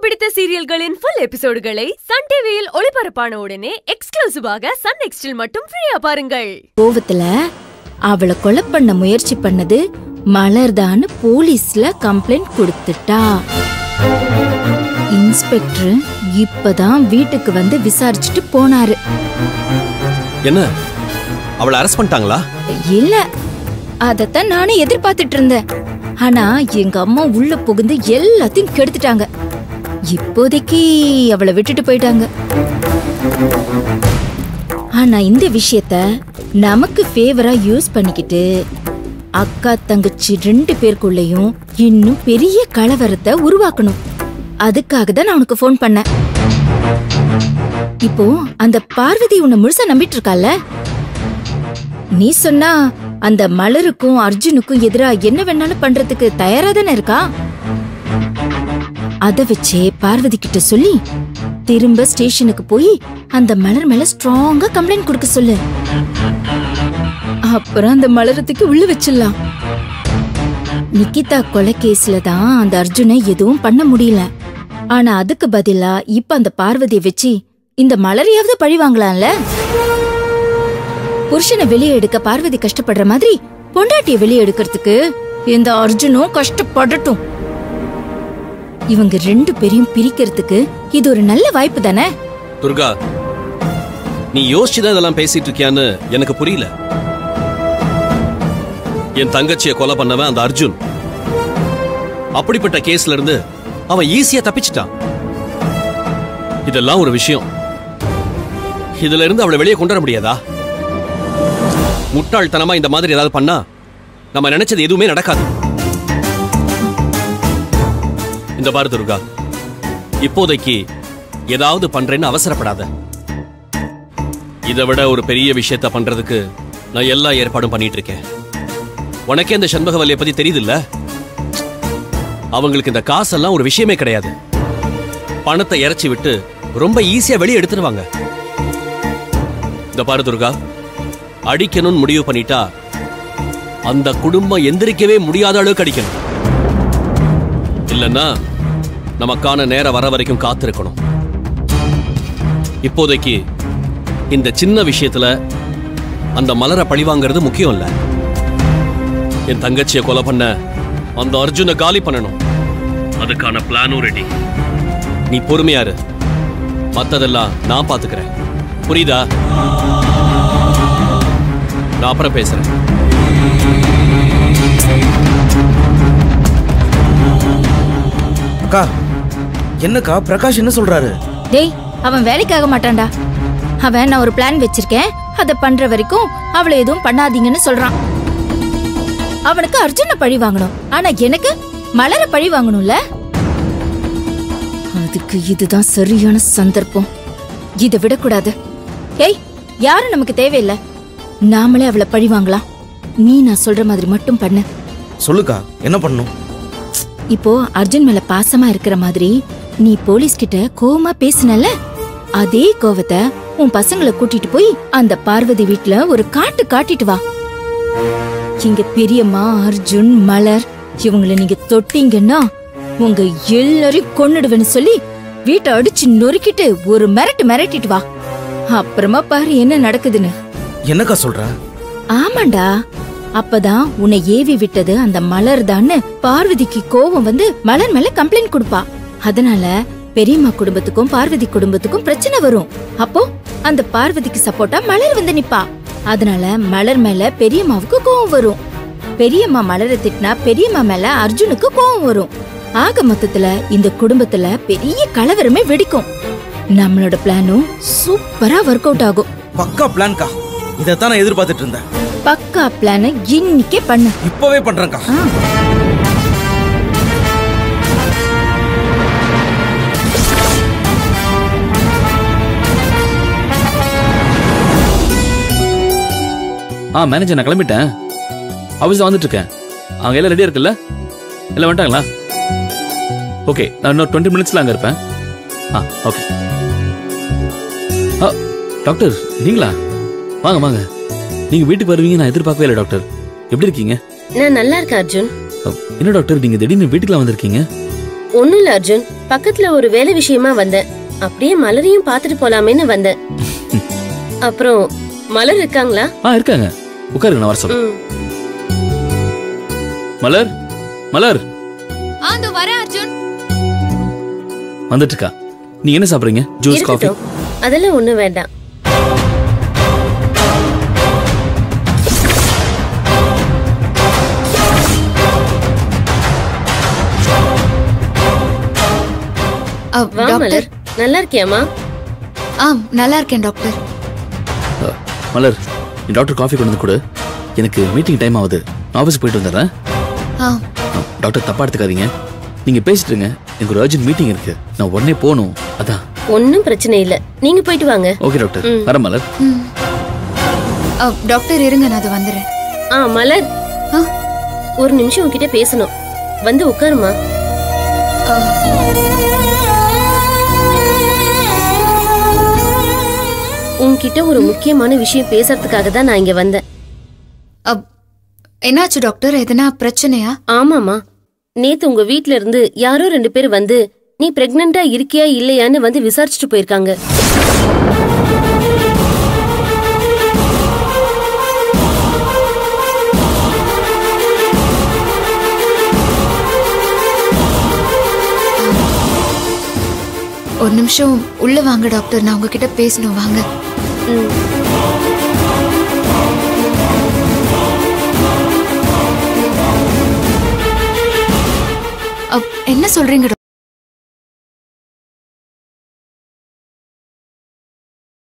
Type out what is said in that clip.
பிடித்த சீரியல்களின் full எபிசோடுகளை Sun டிவியில் ஒளிபரப்பான உடனே எக்ஸ்க்ளூசிவாக சன் நெக்ஸ்டில் மட்டும் ஃப்ரீயா பாருங்கள் கோவத்துல அவளை கொலை பண்ண முயற்சி பண்ணது மலர்தான்னு போலீஸ்ல கம்ப்ளைண்ட் கொடுத்துட்டா இன்ஸ்பெக்டர் இப்பதான் வீட்டுக்கு வந்து விசாரிச்சுட்டு போனாரு என்ன அவளை அரெஸ்ட் பண்ணிட்டாங்களா இல்ல அதத்தான் நானும் எதிர்பார்த்துட்டு இருந்தேன் ஆனா எங்க அம்மா உள்ள புகுந்து எல்லாத்தையும் கெடுத்துட்டாங்க இப்போதைக்கு அவளை விட்டுட்டு போயிட்டாங்க ஆனா இந்த விஷயத்த நமக்கு ஃபேவரா யூஸ் பண்ணிக்கிட்டு அக்கா தங்கச்சி ரெண்டு பேருக்குள்ளயும் இன்னும் பெரிய கலவரத்தை உருவாக்கணும் அதுக்காக தான் நான் உனக்கு ஃபோன் பண்ணேன் இப்போ அந்த பார்வதி உன்னை முழுசா நம்பிட்டு இருக்கால நீ சொன்னா அந்த மலருக்கும் அர்ஜுனுக்கும் எதிரா என்ன வேணாலும் பண்றதுக்கு தயாரா தானே இருக்கா அத வச்சே பார்வதி கிட்ட சொல்லி திரும்ப ஸ்டேஷனுக்கு போய் அந்த மலர் மேல ஸ்ட்ராங்கா கம்ப்ளைண்ட் கொடுக்க சொல்லு அப்புறம் அந்த மலரத்துக்கு உள்ள வச்சிடலாம் நிக்கிதா கொலை கேஸ்ல தான் அந்த அர்ஜுனை எதுவும் பண்ண முடியல ஆனா அதுக்கு பதிலா இப்ப அந்த பார்வதியை வச்சு இந்த மலரையாவது பழி வாங்கலாம்ல புருஷனை வெளியே எடுக்க பார்வதி கஷ்டப்படுற மாதிரி பொண்டாட்டிய வெளியே எடுக்கிறதுக்கு இந்த அர்ஜுனும் கஷ்டப்படட்டும் இவங்க ரெண்டு பேரையும் பிரிக்கிறதுக்கு இது ஒரு நல்ல வாய்ப்பு தானே துர்கா நீ யோசிச்சுதான் இதெல்லாம் பேசிட்டு இருக்கியான்னு எனக்கு புரியல என் தங்கச்சியை கொலை பண்ணவன் அந்த அர்ஜுன் அப்படிப்பட்ட கேஸ்ல இருந்து அவன் ஈஸியா தப்பிச்சிட்டான் இதெல்லாம் ஒரு விஷயம் இதுல இருந்து அவளை வெளியே கொண்டு வர முடியாதா முட்டாள்தனமா இந்த மாதிரி ஏதாவது பண்ணா நம்ம நினைச்சது எதுவுமே நடக்காது இந்த பாரு துர்கா இப்போதைக்கு ஏதாவது பண்றேன்னு அவசரப்படாத இதை விட ஒரு பெரிய விஷயத்த பண்றதுக்கு நான் எல்லா ஏற்பாடும் பண்ணிட்டு இருக்கேன் உனக்கே இந்த சண்பகவல்லியை பத்தி தெரியுதுல்ல அவங்களுக்கு இந்த காசெல்லாம் ஒரு விஷயமே கிடையாது பணத்தை இறைச்சி விட்டு ரொம்ப ஈஸியா வெளியே எடுத்துருவாங்க இந்த பாரு துர்கா அடிக்கணும்னு முடிவு பண்ணிட்டா அந்த குடும்பம் எந்திரிக்கவே முடியாத அளவுக்கு அடிக்கணும் இல்லைன்னா நமக்கான நேரம் வர வரைக்கும் காத்திருக்கணும் இப்போதைக்கு இந்த சின்ன விஷயத்துல அந்த மலரை பழிவாங்கிறது முக்கியம் இல்ல என் தங்கச்சியை கொலை பண்ண அந்த அர்ஜுனை காலி பண்ணணும் அதுக்கான பிளானும் ரெடி நீ பொறுமையாரு மத்ததெல்லாம் நான் பாத்துக்கிறேன் புரியுதா நான் அப்புறம் பேசுறேன் அக்கா என்னக்கா பிரகாஷ் என்ன சொல்றாரு டேய் அவன் வேலைக்காக மாட்டான்டா அவன் நான் ஒரு பிளான் வச்சிருக்கேன் அத பண்ற வரைக்கும் அவளை எதுவும் பண்ணாதீங்கன்னு சொல்றான் அவனுக்கு அர்ஜுன பழி வாங்கணும் ஆனா எனக்கு மலர பழி வாங்கணும்ல அதுக்கு இதுதான் சரியான சந்தர்ப்பம் இதை விடக்கூடாது ஏய் யாரும் நமக்கு தேவையில்லை நாமளே அவளை பழி வாங்கலாம் நீ நான் சொல்ற மாதிரி மட்டும் பண்ணு சொல்லுக்கா என்ன பண்ணணும் இப்போ அர்ஜுன் மேல பாசமா இருக்கிற மாதிரி நீ போலீஸ் கிட்ட கோவமா பேசினல அதே கோவத்தை உன் பசங்களை கூட்டிட்டு போய் அந்த பார்வதி வீட்ல ஒரு காட்டு காட்டிட்டு வா இங்க பெரியம்மா அர்ஜுன் மலர் இவங்கள நீங்க தொட்டீங்கன்னா உங்க எல்லாரையும் கொன்னுடுவேன்னு சொல்லி வீட்டை அடிச்சு நொறுக்கிட்டு ஒரு மிரட்டு மிரட்டிட்டு வா அப்புறமா பாரு என்ன நடக்குதுன்னு என்னக்கா சொல்ற ஆமாண்டா அப்பதான் உன்னை ஏவி விட்டது அந்த மலர் தான்னு பார்வதிக்கு கோவம் வந்து மலர் மேல கம்ப்ளைண்ட் கொடுப்பா அதனால பெரியம்மா குடும்பத்துக்கும் பார்வதி குடும்பத்துக்கும் பிரச்சனை வரும் அப்போ அந்த பார்வதிக்கு சப்போர்ட்டா மலர் வந்து நிப்பா அதனால மலர் மேல பெரியம்மாவுக்கு கோவம் வரும் பெரியம்மா மலரை திட்டினா பெரியம்மா மேல அர்ஜுனுக்கு கோவம் வரும் ஆக மொத்தத்துல இந்த குடும்பத்துல பெரிய கலவரமே வெடிக்கும் நம்மளோட பிளானும் சூப்பரா ஒர்க் அவுட் ஆகும் பக்கா பிளான்க்கா இதைத்தான் நான் எதிர்பார்த்துட்டு இருந்தேன் பக்கா பிளான இன்னிக்கே பண்ணு இப்பவே பண்றேன்க்கா ஆ. ஆ மேனேஜர் நான் கிளம்பிட்டேன் ஆஃபீஸ் வந்துட்டு இருக்கேன் அவங்க எல்லாம் ரெடியா இருக்குல்ல எல்லாம் வந்துட்டாங்களா ஓகே நான் இன்னொரு டுவெண்ட்டி மினிட்ஸ்ல அங்க இருப்பேன் ஆ ஓகே ஆ டாக்டர் நீங்களா வாங்க வாங்க நீங்க வீட்டுக்கு வருவீங்க நான் எதிர்பார்க்கவே இல்லை டாக்டர் எப்படி இருக்கீங்க நான் நல்லா இருக்கேன் அர்ஜுன் அ, என்ன டாக்டர் நீங்க திடீர்னு வீட்டுக்குலாம் வந்திருக்கீங்க ஒண்ணும் இல்ல அர்ஜுன் பக்கத்துல ஒரு வேலை விஷயமா வந்தேன் அப்படியே மலரையும் பார்த்துட்டு போலாமேன்னு வந்தேன் அப்புறம் மலர் இருக்காங்களா ஆ இருக்காங்க உட்காருங்க நான் வர சொல்றேன் ம் மலர் மலர் ஆந்தோ வரேன் அர்ஜுன் வந்துட்டு இருக்கா நீங்க என்ன சாப்பிடுறீங்க ஜூஸ் காஃபி இருக்கட்டும் அதெல்லாம் ஒண்ணும் வேண்டாம் வா மலர் நல்லா இருக்கியாமா ஆ நல்லா இருக்கேன் டாக்டர் மலர் நீ டாக்டர் காஃபி கொண்டு வந்து கொடு எனக்கு மீட்டிங் டைம் ஆகுது நான் ஆஃபீஸ் போயிட்டு வந்துடுறேன் ஆ ஆ, டாக்டர் தப்பா எடுத்துக்காதீங்க நீங்க பேசிட்டு இருங்க எனக்கு ஒரு அர்ஜென்ட் மீட்டிங் இருக்கு நான் உடனே போகணும் அதான் ஒன்னும் பிரச்சனை இல்ல நீங்க போயிட்டு வாங்க ஓகே டாக்டர் வர மலர் டாக்டர் இருங்க நான் அது வந்துடுறேன் ஆ மலர் ஆ? ஒரு நிமிஷம் உன்கிட்ட பேசணும் வந்து உட்காருமா உன்கிட்ட ஒரு முக்கியமான விஷயம் பேசுறதுக்காக தான் நான் இங்க வந்தேன் அப், என்னாச்சு டாக்டர் எதனா பிரச்சனையா ஆமாமா நேத்து உங்க வீட்ல இருந்து யாரோ ரெண்டு பேர் வந்து நீ பிரெக்னண்டா இருக்கியா இல்லையான்னு வந்து விசாரிச்சுட்டு போயிருக்காங்க ஒரு நிமிஷம் உள்ள வாங்க டாக்டர் நான் உங்ககிட்ட பேசணும் வாங்க ம். அப், என்ன சொல்றீங்க